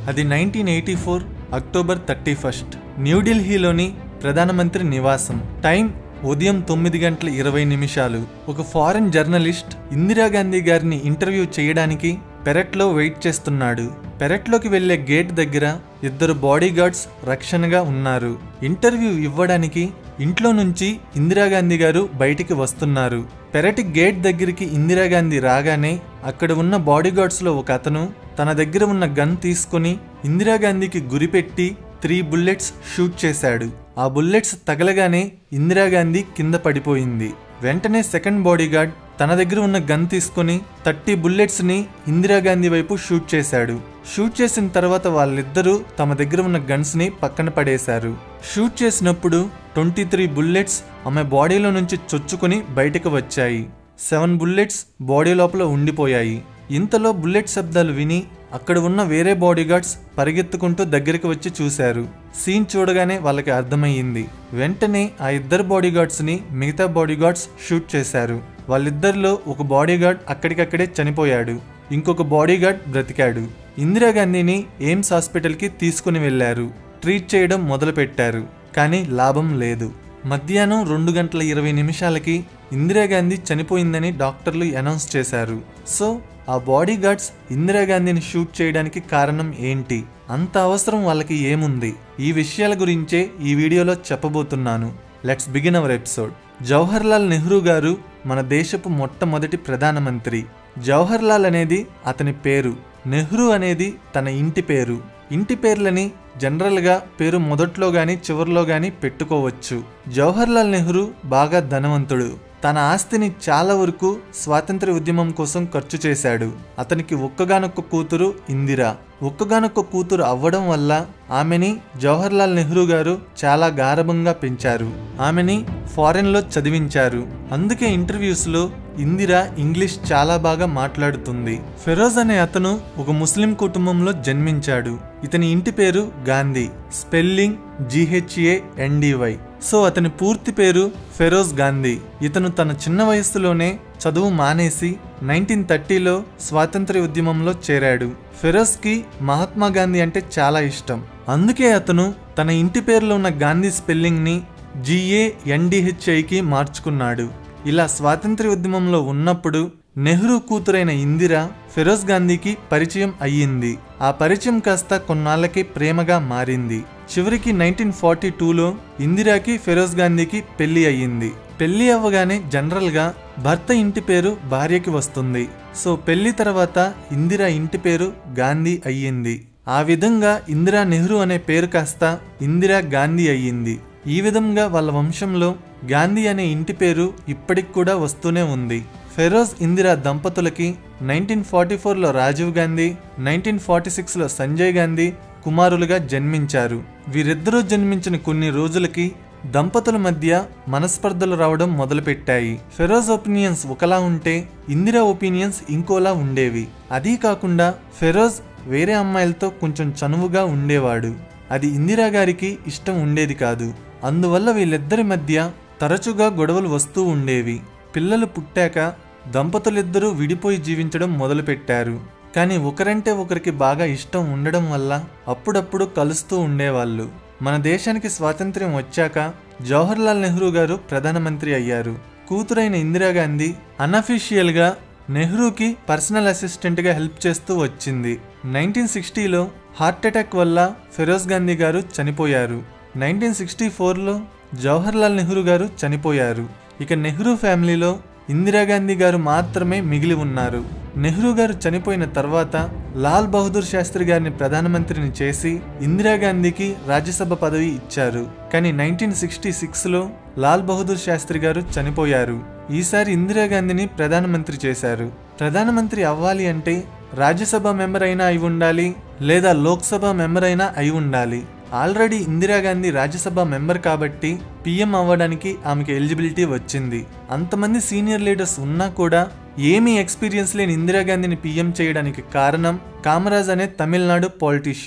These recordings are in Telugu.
అది nineteen eighty four October thirty first న్యూఢిల్లీలోని ప్రధానమంత్రి నివాసం టైం ఉదయం తొమ్మిది గంటల ఇరవై నిమిషాలు ఒక ఫారెన్ జర్నలిస్ట్ ఇందిరాగాంధీ గారిని ఇంటర్వ్యూ చేయడానికి పెరట్లో వెయిట్ చేస్తున్నాడు పెరట్లోకి వెళ్లే గేట్ దగ్గర ఇద్దరు బాడీగార్డ్స్ రక్షణగా ఉన్నారు ఇంటర్వ్యూ ఇవ్వడానికి ఇంట్లో నుంచి ఇందిరాగాంధీ గారు బయటికి వస్తున్నారు పెరటి గేట్ దగ్గరికి ఇందిరాగాంధీ రాగానే అక్కడ ఉన్న బాడీగార్డ్స్లో ఒక అతను తన దగ్గర ఉన్న గన్ తీసుకుని ఇందిరాగాంధీకి గురిపెట్టి త్రీ బుల్లెట్స్ షూట్ చేశాడు ఆ బుల్లెట్స్ తగలగానే ఇందిరాగాంధీ కింద పడిపోయింది వెంటనే సెకండ్ బాడీగార్డ్ తన దగ్గర ఉన్న గన్ తీసుకుని థర్టీ బుల్లెట్స్ ని ఇందిరాగాంధీ వైపు షూట్ చేశాడు షూట్ చేసిన తర్వాత వాళ్ళిద్దరూ తమ దగ్గర ఉన్న గన్స్ ని పక్కన పడేశారు షూట్ చేసినప్పుడు ట్వంటీ త్రీ బుల్లెట్స్ ఆమె బాడీలో నుంచి చొచ్చుకుని బయటకు వచ్చాయి సెవెన్ బుల్లెట్స్ బాడీ లోపల ఉండిపోయాయి ఇంతలో బుల్లెట్ శబ్దాలు విని అక్కడ ఉన్న వేరే బాడీగార్డ్స్ పరిగెత్తుకుంటూ దగ్గరికి వచ్చి చూశారు సీన్ చూడగానే వాళ్ళకి అర్థమయ్యింది వెంటనే ఆ ఇద్దరు బాడీగార్డ్స్ని మిగతా బాడీగార్డ్స్ షూట్ చేశారు వాళ్ళిద్దరిలో ఒక బాడీగార్డ్ అక్కడికక్కడే చనిపోయాడు ఇంకొక బాడీగార్డ్ బ్రతికాడు ఇందిరాగాంధీని ఎయిమ్స్ హాస్పిటల్కి తీసుకుని వెళ్లారు ట్రీట్ చేయడం మొదలుపెట్టారు కానీ లాభం లేదు మధ్యాహ్నం రెండు గంటల ఇరవై నిమిషాలకి ఇందిరాగాంధీ చనిపోయిందని డాక్టర్లు అనౌన్స్ చేశారు సో ఆ బాడీ గార్డ్స్ ఇందిరాగాంధీని షూట్ చేయడానికి కారణం ఏంటి అంత అవసరం వాళ్ళకి ఏముంది ఈ విషయాల గురించే ఈ వీడియోలో చెప్పబోతున్నాను let's begin our episode Jawaharlal Nehru గారు మన దేశపు మొట్టమొదటి ప్రధానమంత్రి జవహర్లాల్ అనేది అతని పేరు నెహ్రూ అనేది తన ఇంటి పేరు ఇంటి పేర్లని జనరల్గా పేరు మొదట్లో గాని చివరిలో గాని పెట్టుకోవచ్చు జవహర్లాల్ నెహ్రూ బాగా ధనవంతుడు తన ఆస్తిని చాలా వరకు స్వాతంత్ర ఉద్యమం కోసం ఖర్చు చేశాడు అతనికి ఒక్కగానొక్క కూతురు ఇందిరా ఒక్కగానొక్క కూతురు అవ్వడం వల్ల ఆమెని జవహర్లాల్ నెహ్రూ గారు చాలా గారభంగా పెంచారు ఆమెని ఫారెన్లో చదివించారు అందుకే ఇంటర్వ్యూస్లో ఇందిరా ఇంగ్లీష్ చాలా బాగా మాట్లాడుతుంది ఫెరోజ్ అనే అతను ఒక ముస్లిం కుటుంబంలో జన్మించాడు ఇతని ఇంటి పేరు Gandhi spelling G H A N D Y so అతని పూర్తి పేరు ఫెరోజ్ గాంధీ ఇతను తన చిన్న వయస్సులోనే చదువు మానేసి నైన్టీన్ థర్టీలో స్వాతంత్ర్య ఉద్యమంలో చేరాడు ఫెరోజ్కి మహాత్మా గాంధీ అంటే చాలా ఇష్టం అందుకే అతను తన ఇంటి పేరులో ఉన్న గాంధీ స్పెల్లింగ్ని జిఏ ఎన్డిహెచ్ఐకి మార్చుకున్నాడు ఇలా స్వాతంత్ర్య ఉద్యమంలో ఉన్నప్పుడు నెహ్రూ కూతురైన ఇందిర ఫిరోజ్ గాంధీకి పరిచయం అయ్యింది ఆ పరిచయం కాస్త కొన్నాళ్ళకి ప్రేమగా మారింది చివరికి నైన్టీన్ ఫార్టీ టూలో ఇందిరాకి ఫిరోజ్ గాంధీకి పెళ్లి అయ్యింది పెళ్లి అవ్వగానే జనరల్గా భర్త ఇంటి పేరు భార్యకి వస్తుంది సో పెళ్లి తర్వాత ఇందిరా ఇంటి పేరు గాంధీ అయ్యింది ఆ విధంగా ఇందిరా నెహ్రూ అనే పేరు కాస్త ఇందిరా గాంధీ అయ్యింది ఈ విధంగా వాళ్ళ వంశంలో గాంధీ అనే ఇంటి పేరు ఇప్పటికి కూడా వస్తూనే ఉంది ఫెరోజ్ ఇందిరా దంపతులకి నైన్టీన్ ఫార్టీ ఫోర్లో రాజీవ్ గాంధీ నైన్టీన్ ఫార్టీ సిక్స్లో సంజయ్ గాంధీ కుమారులుగా జన్మించారు వీరిద్దరూ జన్మించిన కొన్ని రోజులకి దంపతుల మధ్య మనస్పర్ధలు రావడం మొదలుపెట్టాయి ఫెరోజ్ ఒపీనియన్స్ ఒకలా ఉంటే ఇందిరా ఒపీనియన్స్ ఇంకోలా ఉండేవి అదీ కాకుండా ఫెరోజ్ వేరే అమ్మాయిలతో కొంచెం చనువుగా ఉండేవాడు అది ఇందిరా గారికి ఇష్టం ఉండేది కాదు అందువల్ల వీళ్ళిద్దరి మధ్య తరచుగా గొడవలు వస్తూ ఉండేవి పిల్లలు పుట్టాక దంపతులిద్దరూ విడిపోయి జీవించడం మొదలుపెట్టారు కానీ ఒకరంటే ఒకరికి బాగా ఇష్టం ఉండడం వల్ల అప్పుడప్పుడు కలుస్తూ ఉండేవాళ్ళు మన దేశానికి స్వాతంత్ర్యం వచ్చాక జవహర్లాల్ నెహ్రూ గారు ప్రధానమంత్రి అయ్యారు కూతురైన ఇందిరాగాంధీ అనఫీషియల్గా నెహ్రూకి పర్సనల్ అసిస్టెంట్గా హెల్ప్ చేస్తూ వచ్చింది నైన్టీన్ సిక్స్టీలో హార్ట్ అటాక్ వల్ల ఫిరోజ్ గాంధీ గారు చనిపోయారు నైన్టీన్ సిక్స్టీ ఫోర్లో జవహర్లాల్ నెహ్రూ గారు చనిపోయారు ఇక నెహ్రూ ఫ్యామిలీలో ఇందిరాగాంధీ గారు మాత్రమే మిగిలి ఉన్నారు నెహ్రూ గారు చనిపోయిన తర్వాత లాల్ బహదూర్ శాస్త్రి గారిని ప్రధానమంత్రిని చేసి ఇందిరాగాంధీకి రాజ్యసభ పదవి ఇచ్చారు కానీ నైన్టీన్ సిక్స్టీ సిక్స్లో లాల్ బహదూర్ శాస్త్రి గారు చనిపోయారు ఈసారి ఇందిరాగాంధీని ప్రధానమంత్రి చేశారు ప్రధానమంత్రి అవ్వాలి అంటే రాజ్యసభ మెంబర్ అయినా అయి ఉండాలి లేదా లోక్సభ మెంబర్ అయినా అయి ఉండాలి ఆల్రెడీ ఇందిరాగాంధీ రాజ్యసభ మెంబర్ కాబట్టి పీఎం అవ్వడానికి ఆమెకి ఎలిజిబిలిటీ వచ్చింది అంతమంది సీనియర్ లీడర్స్ ఉన్నా కూడా ఏమీ ఎక్స్పీరియన్స్ లేని ఇందిరాగాంధీని పీఎం చేయడానికి కారణం కామరాజ్ అనే తమిళనాడు పాలిటీషియన్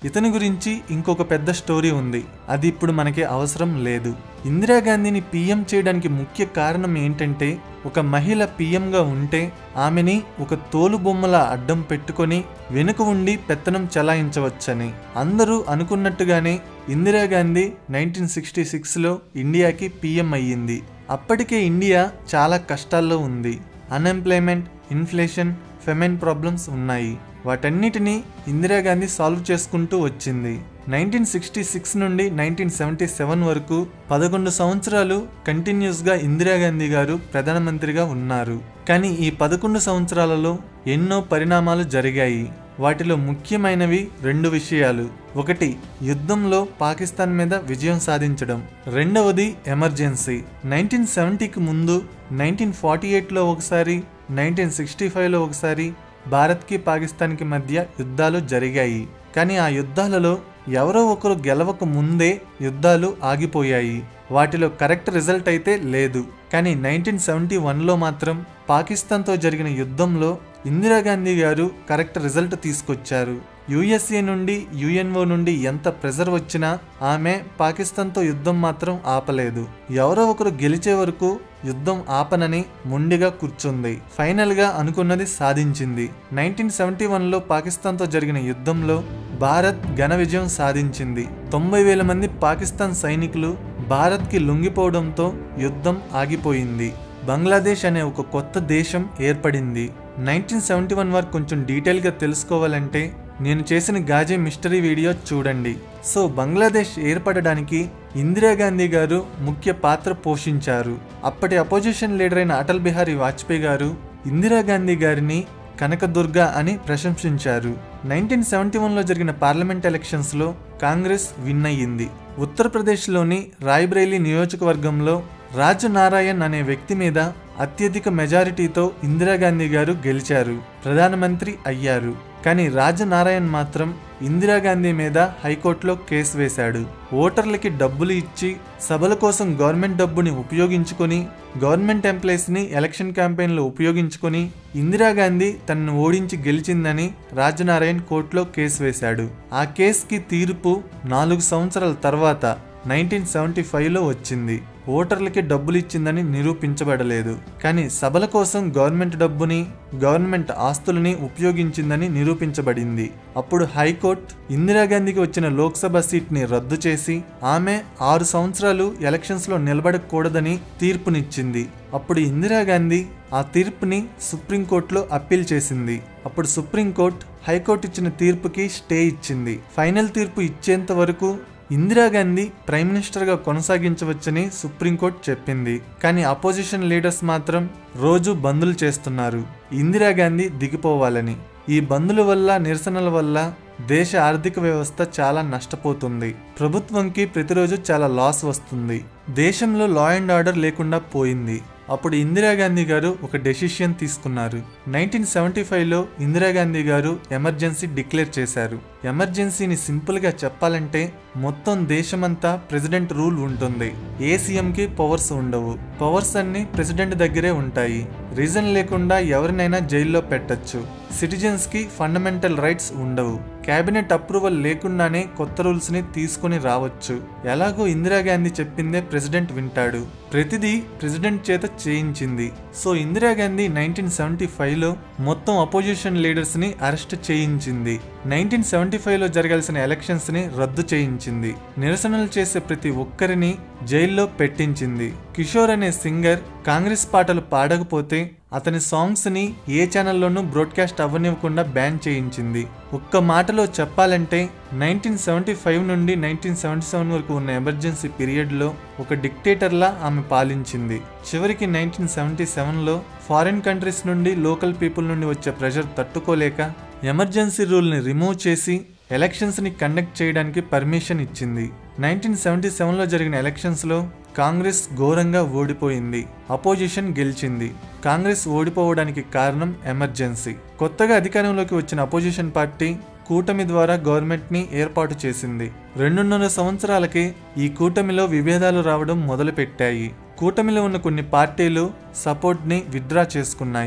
ఇతని గురించి ఇంకొక పెద్ద స్టోరీ ఉంది అది ఇప్పుడు మనకి అవసరం లేదు ఇందిరాగాంధీని పీఎం చేయడానికి ముఖ్య కారణం ఏంటంటే ఒక మహిళ పీఎంగా ఉంటే ఆమెని ఒక తోలు బొమ్మల అడ్డం పెట్టుకొని వెనుక ఉండి పెత్తనం చలాయించవచ్చని అందరూ అనుకున్నట్టుగానే ఇందిరాగాంధీ నైన్టీన్ సిక్స్టీ సిక్స్లో ఇండియాకి పీఎం అయ్యింది అప్పటికే ఇండియా చాలా కష్టాల్లో ఉంది అన్ఎంప్లాయ్మెంట్ ఇన్ఫ్లేషన్ ఫెమెన్ ప్రాబ్లమ్స్ ఉన్నాయి వాటన్నిటినీ ఇందిరాగాంధీ సాల్వ్ చేసుకుంటూ వచ్చింది నైన్టీన్ సిక్స్టీ సిక్స్ నుండి నైన్టీన్ సెవెంటీ సెవెన్ వరకు పదకొండు సంవత్సరాలు కంటిన్యూస్గా ఇందిరాగాంధీ గారు ప్రధానమంత్రిగా ఉన్నారు కానీ ఈ పదకొండు సంవత్సరాలలో ఎన్నో పరిణామాలు జరిగాయి వాటిలో ముఖ్యమైనవి రెండు విషయాలు ఒకటి యుద్ధంలో పాకిస్తాన్ మీద విజయం సాధించడం రెండవది ఎమర్జెన్సీ నైన్టీన్ సెవెంటీకి ముందు నైన్టీన్ ఫార్టీ ఎయిట్లో ఒకసారి నైన్టీన్ సిక్స్టీ ఫైవ్లో ఒకసారి భారత్కి పాకిస్తాన్కి మధ్య యుద్ధాలు జరిగాయి కానీ ఆ యుద్ధాలలో ఎవరో ఒకరు గెలవక ముందే యుద్ధాలు ఆగిపోయాయి వాటిలో కరెక్ట్ రిజల్ట్ అయితే లేదు కానీ నైన్టీన్ సెవెంటీ వన్లో మాత్రం పాకిస్తాన్తో జరిగిన యుద్ధంలో ఇందిరాగాంధీ గారు కరెక్ట్ రిజల్ట్ తీసుకొచ్చారు యుఎస్ఏ నుండి యుఎన్ఓ నుండి ఎంత ప్రెజర్ వచ్చినా ఆమె పాకిస్తాన్తో యుద్ధం మాత్రం ఆపలేదు ఎవరో ఒకరు గెలిచే వరకు యుద్ధం ఆపనని మొండిగా కూర్చుంది ఫైనల్ గా అనుకున్నది సాధించింది నైన్టీన్ సెవెంటీ వన్లో పాకిస్తాన్తో జరిగిన యుద్ధంలో భారత్ ఘన విజయం సాధించింది తొంభై వేల మంది పాకిస్తాన్ సైనికులు భారత్కి లొంగిపోవడంతో యుద్ధం ఆగిపోయింది బంగ్లాదేశ్ అనే ఒక కొత్త దేశం ఏర్పడింది నైన్టీన్ సెవెంటీ వన్ వరకు కొంచెం డీటెయిల్గా తెలుసుకోవాలంటే నేను చేసిన గాజీ మిస్టరీ వీడియో చూడండి సో బంగ్లాదేశ్ ఏర్పడడానికి ఇందిరాగాంధీ గారు ముఖ్య పాత్ర పోషించారు అప్పటి అపోజిషన్ లీడర్ అయిన అటల్ బిహారీ వాజ్పేయి గారు ఇందిరాగాంధీ గారిని కనకదుర్గ అని ప్రశంసించారు నైన్టీన్ సెవెంటీ వన్లో జరిగిన పార్లమెంట్ ఎలక్షన్స్లో కాంగ్రెస్ విన్ అయ్యింది ఉత్తరప్రదేశ్లోని రాయ్బ్రేలీ నియోజకవర్గంలో రాజు నారాయణ్ అనే వ్యక్తి మీద అత్యధిక మెజారిటీతో ఇందిరాగాంధీ గారు గెలిచారు ప్రధానమంత్రి అయ్యారు కానీ రాజనారాయణ్ మాత్రం ఇందిరాగాంధీ మీద హైకోర్టులో కేసు వేశాడు ఓటర్లకి డబ్బులు ఇచ్చి సభల కోసం గవర్నమెంట్ డబ్బుని ఉపయోగించుకొని గవర్నమెంట్ ఎంప్లాయీస్ని ఎలక్షన్ క్యాంపెయిన్లో ఉపయోగించుకొని ఇందిరాగాంధీ తనను ఓడించి గెలిచిందని రాజనారాయణ్ కోర్టులో కేసు వేశాడు ఆ కేసుకి తీర్పు నాలుగు సంవత్సరాల తర్వాత నైన్టీన్ సెవెంటీ ఫైవ్లో వచ్చింది ఓటర్లకి డబ్బులు ఇచ్చిందని నిరూపించబడలేదు కానీ సభల కోసం గవర్నమెంట్ డబ్బుని గవర్నమెంట్ ఆస్తులని ఉపయోగించిందని నిరూపించబడింది అప్పుడు హైకోర్టు ఇందిరాగాంధీకి వచ్చిన లోక్సభ సీట్ని రద్దు చేసి ఆమె ఆరు సంవత్సరాలు ఎలక్షన్స్లో నిలబడకూడదని తీర్పునిచ్చింది అప్పుడు ఇందిరాగాంధీ ఆ తీర్పుని సుప్రీంకోర్టులో అప్పీల్ చేసింది అప్పుడు సుప్రీంకోర్టు హైకోర్టు ఇచ్చిన తీర్పుకి స్టే ఇచ్చింది ఫైనల్ తీర్పు ఇచ్చేంత వరకు ఇందిరాగాంధీ ప్రైమ్ మినిస్టర్గా కొనసాగించవచ్చని సుప్రీంకోర్టు చెప్పింది కానీ అపోజిషన్ లీడర్స్ మాత్రం రోజు బందులు చేస్తున్నారు ఇందిరాగాంధీ దిగిపోవాలని ఈ బందుల వల్ల నిరసనల వల్ల దేశ ఆర్థిక వ్యవస్థ చాలా నష్టపోతుంది ప్రభుత్వంకి ప్రతిరోజు చాలా లాస్ వస్తుంది దేశంలో లా అండ్ ఆర్డర్ లేకుండా పోయింది అప్పుడు ఇందిరాగాంధీ గారు ఒక డెసిషన్ తీసుకున్నారు నైన్టీన్ సెవెంటీ ఫైవ్లో ఇందిరాగాంధీ గారు ఎమర్జెన్సీ డిక్లేర్ చేశారు ఎమర్జెన్సీని సింపుల్గా చెప్పాలంటే మొత్తం దేశమంతా ప్రెసిడెంట్ రూల్ ఉంటుంది ఏ సీఎంకి పవర్స్ ఉండవు పవర్స్ అన్ని ప్రెసిడెంట్ దగ్గరే ఉంటాయి రీజన్ లేకుండా ఎవరినైనా జైల్లో పెట్టచ్చు సిటిజన్స్కి ఫండమెంటల్ రైట్స్ ఉండవు కేబినెట్ అప్రూవల్ లేకుండానే కొత్త రూల్స్ని తీసుకుని రావచ్చు ఎలాగో ఇందిరాగాంధీ చెప్పిందే ప్రెసిడెంట్ వింటాడు ప్రతిదీ ప్రెసిడెంట్ చేత చేయించింది సో ఇందిరాగాంధీ నైన్టీన్ సెవెంటీ ఫైవ్లో మొత్తం అపోజిషన్ లీడర్స్ని అరెస్ట్ చేయించింది నైన్టీన్ సెవెంటీ ఫైవ్లో జరగాల్సిన ఎలక్షన్స్ని రద్దు చేయించింది నిరసనలు చేసే ప్రతి ఒక్కరిని జైల్లో పెట్టించింది కిషోర్ అనే సింగర్ కాంగ్రెస్ పాటలు పాడకపోతే అతని సాంగ్స్ని ఏ ఛానల్లోనూ బ్రాడ్కాస్ట్ అవ్వనివ్వకుండా బ్యాన్ చేయించింది ఒక్క మాటలో చెప్పాలంటే నైన్టీన్ సెవెంటీ ఫైవ్ నుండి నైన్టీన్ సెవెంటీ సెవెన్ వరకు ఉన్న ఎమర్జెన్సీ పీరియడ్లో ఒక డిక్టేటర్లా ఆమె పాలించింది చివరికి నైన్టీన్ సెవెంటీ సెవెన్లో ఫారిన్ కంట్రీస్ నుండి లోకల్ పీపుల్ నుండి వచ్చే ప్రెషర్ తట్టుకోలేక ఎమర్జెన్సీ రూల్ని రిమూవ్ చేసి ఎలక్షన్స్ని కండక్ట్ చేయడానికి పర్మిషన్ ఇచ్చింది నైన్టీన్ సెవెంటీ సెవెన్లో జరిగిన ఎలక్షన్స్లో కాంగ్రెస్ ఘోరంగా ఓడిపోయింది అపోజిషన్ గెలిచింది కాంగ్రెస్ ఓడిపోవడానికి కారణం ఎమర్జెన్సీ కొత్తగా అధికారంలోకి వచ్చిన అపోజిషన్ పార్టీ కూటమి ద్వారా గవర్నమెంట్ని ఏర్పాటు చేసింది రెండున్నర సంవత్సరాలకే ఈ కూటమిలో విభేదాలు రావడం మొదలుపెట్టాయి కూటమిలో ఉన్న కొన్ని పార్టీలు సపోర్ట్ని విత్డ్రా చేసుకున్నాయి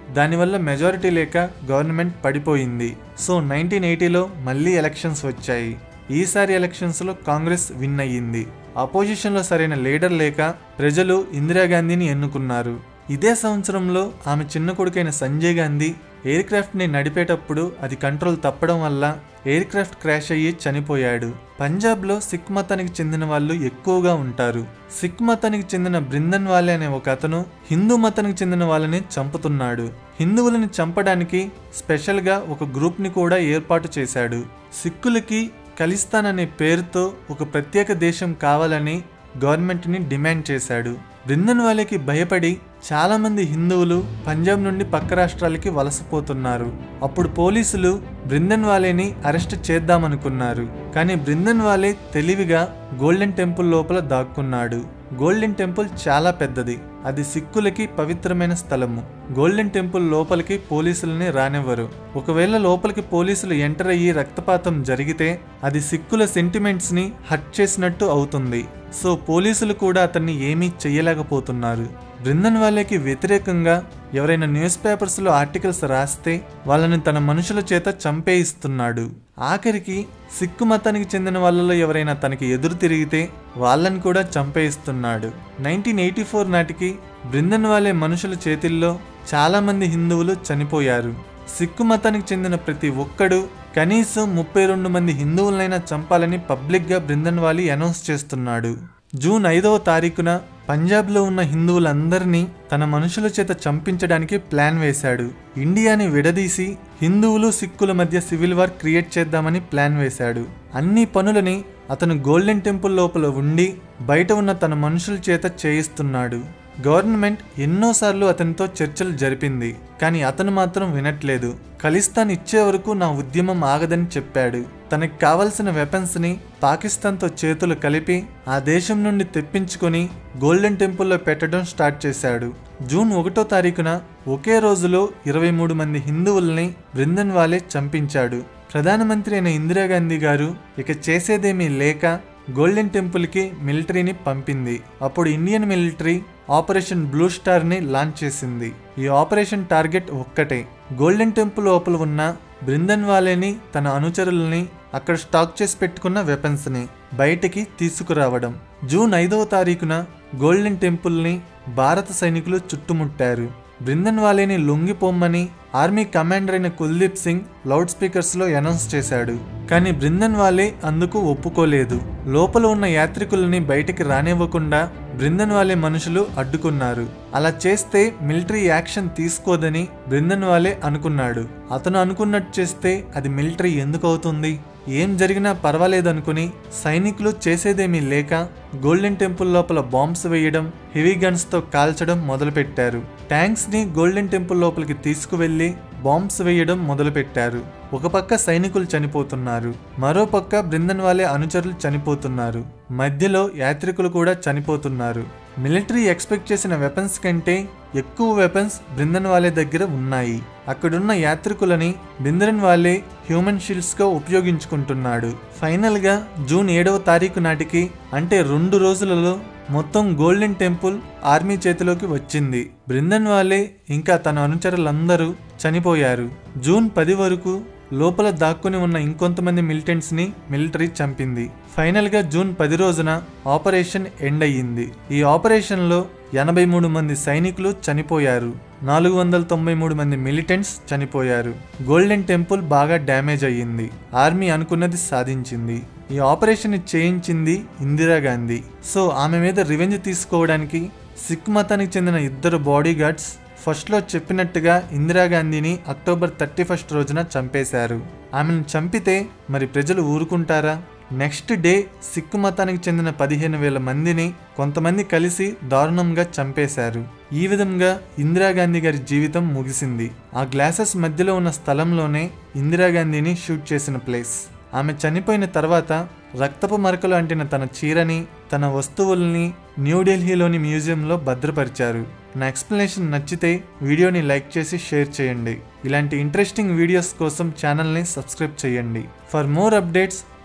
దానివల్ల మెజారిటీ లేక గవర్నమెంట్ పడిపోయింది సో నైన్టీన్ ఎయిటీలో మళ్ళీ ఎలక్షన్స్ వచ్చాయి ఈసారి ఎలక్షన్స్లో కాంగ్రెస్ విన్ అయ్యింది అపోజిషన్లో సరైన లీడర్ లేక ప్రజలు ఇందిరాగాంధీని ఎన్నుకున్నారు ఇదే సంవత్సరంలో ఆమె చిన్న కొడుకైన సంజయ్ గాంధీ ఎయిర్ క్రాఫ్ట్ని నడిపేటప్పుడు అది కంట్రోల్ తప్పడం వల్ల ఎయిర్ క్రాఫ్ట్ క్రాష్ అయ్యి చనిపోయాడు పంజాబ్లో సిక్ మతానికి చెందిన వాళ్ళు ఎక్కువగా ఉంటారు సిక్ మతానికి చెందిన బృందన్ వాలే అనే ఒక అతను హిందూ మతానికి చెందిన వాళ్ళని చంపుతున్నాడు హిందువులని చంపడానికి స్పెషల్గా ఒక గ్రూప్ని కూడా ఏర్పాటు చేశాడు సిక్కులకి ఖలిస్తాన్ అనే పేరుతో ఒక ప్రత్యేక దేశం కావాలని గవర్నమెంట్ని డిమాండ్ చేశాడు బృందన్ వాలేకి భయపడి చాలామంది హిందువులు పంజాబ్ నుండి పక్క రాష్ట్రాలకి వలసపోతున్నారు అప్పుడు పోలీసులు బృందన్ వాలేని అరెస్ట్ చేద్దామనుకున్నారు కానీ బృందన్ వాలే తెలివిగా గోల్డెన్ టెంపుల్ లోపల దాక్కున్నాడు గోల్డెన్ టెంపుల్ చాలా పెద్దది అది సిక్కులకి పవిత్రమైన స్థలము గోల్డెన్ టెంపుల్ లోపలికి పోలీసులని రానివ్వరు ఒకవేళ లోపలికి పోలీసులు ఎంటర్ అయ్యి రక్తపాతం జరిగితే అది సిక్కుల సెంటిమెంట్స్ ని హట్ చేసినట్టు అవుతుంది సో పోలీసులు కూడా అతన్ని ఏమీ చెయ్యలేకపోతున్నారు బృందన్ వాళ్ళకి వ్యతిరేకంగా ఎవరైనా న్యూస్ పేపర్స్లో ఆర్టికల్స్ రాస్తే వాళ్ళని తన మనుషుల చేత చంపేయిస్తున్నాడు ఆఖరికి సిక్కు మతానికి చెందిన వాళ్ళలో ఎవరైనా తనకి ఎదురు తిరిగితే వాళ్ళని కూడా చంపేయిస్తున్నాడు నైన్టీన్ ఎయిటీ ఫోర్ నాటికి బృందన్ వాలే మనుషుల చేతిల్లో చాలామంది హిందువులు చనిపోయారు సిక్కు మతానికి చెందిన ప్రతి ఒక్కడు కనీసం ముప్పై రెండు మంది హిందువులనైనా చంపాలని పబ్లిక్గా బృందన్వాలి అనౌన్స్ చేస్తున్నాడు జూన్ ఐదవ తారీఖున పంజాబ్లో ఉన్న హిందువులందరినీ తన మనుషుల చేత చంపించడానికి ప్లాన్ వేశాడు ఇండియాని విడదీసి హిందువులు సిక్కుల మధ్య సివిల్ వార్ క్రియేట్ చేద్దామని ప్లాన్ వేశాడు అన్ని పనులని అతను గోల్డెన్ టెంపుల్ లోపల ఉండి బయట ఉన్న తన మనుషుల చేత చేయిస్తున్నాడు గవర్నమెంట్ ఎన్నోసార్లు అతనితో చర్చలు జరిపింది కానీ అతను మాత్రం వినట్లేదు ఖలిస్తాన్ ఇచ్చే వరకు నా ఉద్యమం ఆగదని చెప్పాడు తనకి కావలసిన వెపన్స్ని పాకిస్తాన్తో చేతులు కలిపి ఆ దేశం నుండి తెప్పించుకొని గోల్డెన్ టెంపుల్లో పెట్టడం స్టార్ట్ చేశాడు జూన్ ఒకటో తారీఖున ఒకే రోజులో ఇరవై మూడు మంది హిందువుల్ని బృందన్ వాలే చంపించాడు ప్రధానమంత్రి అయిన ఇందిరాగాంధీ గారు ఇక చేసేదేమీ లేక గోల్డెన్ టెంపుల్కి మిలిటరీని పంపింది అప్పుడు ఇండియన్ మిలిటరీ ఆపరేషన్ బ్లూ స్టార్ని లాంచ్ చేసింది ఈ ఆపరేషన్ టార్గెట్ ఒక్కటే గోల్డెన్ టెంపుల్ లోపల ఉన్న బృందన్ వాలేని తన అనుచరుల్ని అక్కడ స్టాక్ చేసి పెట్టుకున్న వెపన్స్ని బయటికి తీసుకురావడం జూన్ ఐదవ తారీఖున గోల్డెన్ టెంపుల్ని భారత సైనికులు చుట్టుముట్టారు బృందన్ వాలేని లొంగిపోమ్మని ఆర్మీ కమాండర్ అయిన కుల్దీప్ సింగ్ లౌడ్ స్పీకర్స్లో అనౌన్స్ చేశాడు కానీ బృందన్ వాలే అందుకు ఒప్పుకోలేదు లోపల ఉన్న యాత్రికులని బయటికి రానివ్వకుండా బృందన్ వాలే మనుషులు అడ్డుకున్నారు అలా చేస్తే మిలిటరీ యాక్షన్ తీసుకోదని బృందన్ వాలే అనుకున్నాడు అతను అనుకున్నట్టు చేస్తే అది మిలిటరీ ఎందుకు అవుతుంది ఏం జరిగినా పర్వాలేదనుకుని సైనికులు చేసేదేమీ లేక గోల్డెన్ టెంపుల్ లోపల బాంబ్స్ వేయడం హెవీ గన్స్తో కాల్చడం మొదలుపెట్టారు ట్యాంక్స్ని గోల్డెన్ టెంపుల్ లోపలికి తీసుకువెళ్లి బాంబ్స్ వేయడం మొదలుపెట్టారు ఒక పక్క సైనికులు చనిపోతున్నారు మరో పక్క బృందన్ వాలే అనుచరులు చనిపోతున్నారు మధ్యలో యాత్రికులు కూడా చనిపోతున్నారు మిలిటరీ ఎక్స్పెక్ట్ చేసిన వెపన్స్ కంటే ఎక్కువ వెపన్స్ బృందన్ వాలే దగ్గర ఉన్నాయి అక్కడున్న యాత్రికులని బృందన్ వాలే హ్యూమన్ షీల్డ్స్గా ఉపయోగించుకుంటున్నాడు ఫైనల్గా జూన్ ఏడవ తారీఖు నాటికి అంటే రెండు రోజులలో మొత్తం గోల్డెన్ టెంపుల్ ఆర్మీ చేతిలోకి వచ్చింది బృందన్ వాలే ఇంకా తన అనుచరులందరూ చనిపోయారు జూన్ పది వరకు లోపల దాక్కుని ఉన్న ఇంకొంతమంది మిలిటెంట్స్ ని మిలిటరీ చంపింది ఫైనల్ గా జూన్ పది రోజున ఆపరేషన్ ఎండ్ అయ్యింది ఈ ఆపరేషన్ లో ఎనభై మూడు మంది సైనికులు చనిపోయారు నాలుగు వందల తొంభై మూడు మంది మిలిటెంట్స్ చనిపోయారు గోల్డెన్ టెంపుల్ బాగా డ్యామేజ్ అయ్యింది ఆర్మీ అనుకున్నది సాధించింది ఈ ఆపరేషన్ చేయించింది ఇందిరాగాంధీ సో ఆమె మీద రివెంజ్ తీసుకోవడానికి సిక్ మతానికి చెందిన ఇద్దరు బాడీ గార్డ్స్ ఫస్ట్లో చెప్పినట్టుగా ఇందిరాగాంధీని అక్టోబర్ థర్టీ ఫస్ట్ రోజున చంపేశారు ఆమెను చంపితే మరి ప్రజలు ఊరుకుంటారా నెక్స్ట్ డే సిక్కు మతానికి చెందిన పదిహేను వేల మందిని కొంతమంది కలిసి దారుణంగా చంపేశారు ఈ విధంగా ఇందిరాగాంధీ గారి జీవితం ముగిసింది ఆ గ్లాసెస్ మధ్యలో ఉన్న స్థలంలోనే ఇందిరాగాంధీని షూట్ చేసిన ప్లేస్ ఆమె చనిపోయిన తర్వాత రక్తపు మరకలు అంటిన తన చీరని తన వస్తువుల్ని న్యూఢిల్లీలోని మ్యూజియంలో భద్రపరిచారు నా ఎక్స్ప్లెనేషన్ నచ్చితే వీడియోని లైక్ చేసి షేర్ చేయండి ఇలాంటి ఇంట్రెస్టింగ్ వీడియోస్ కోసం ఛానల్ని సబ్స్క్రైబ్ చేయండి for more updates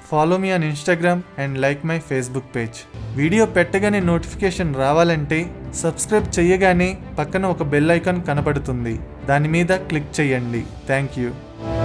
follow me on Instagram and like my Facebook page video పెట్టగానే నోటిఫికేషన్ రావాలంటే సబ్స్క్రైబ్ చేయగానే పక్కన ఒక బెల్ ఐకాన్ కనపడుతుంది దాని మీద క్లిక్ చేయండి థ్యాంక్ యూ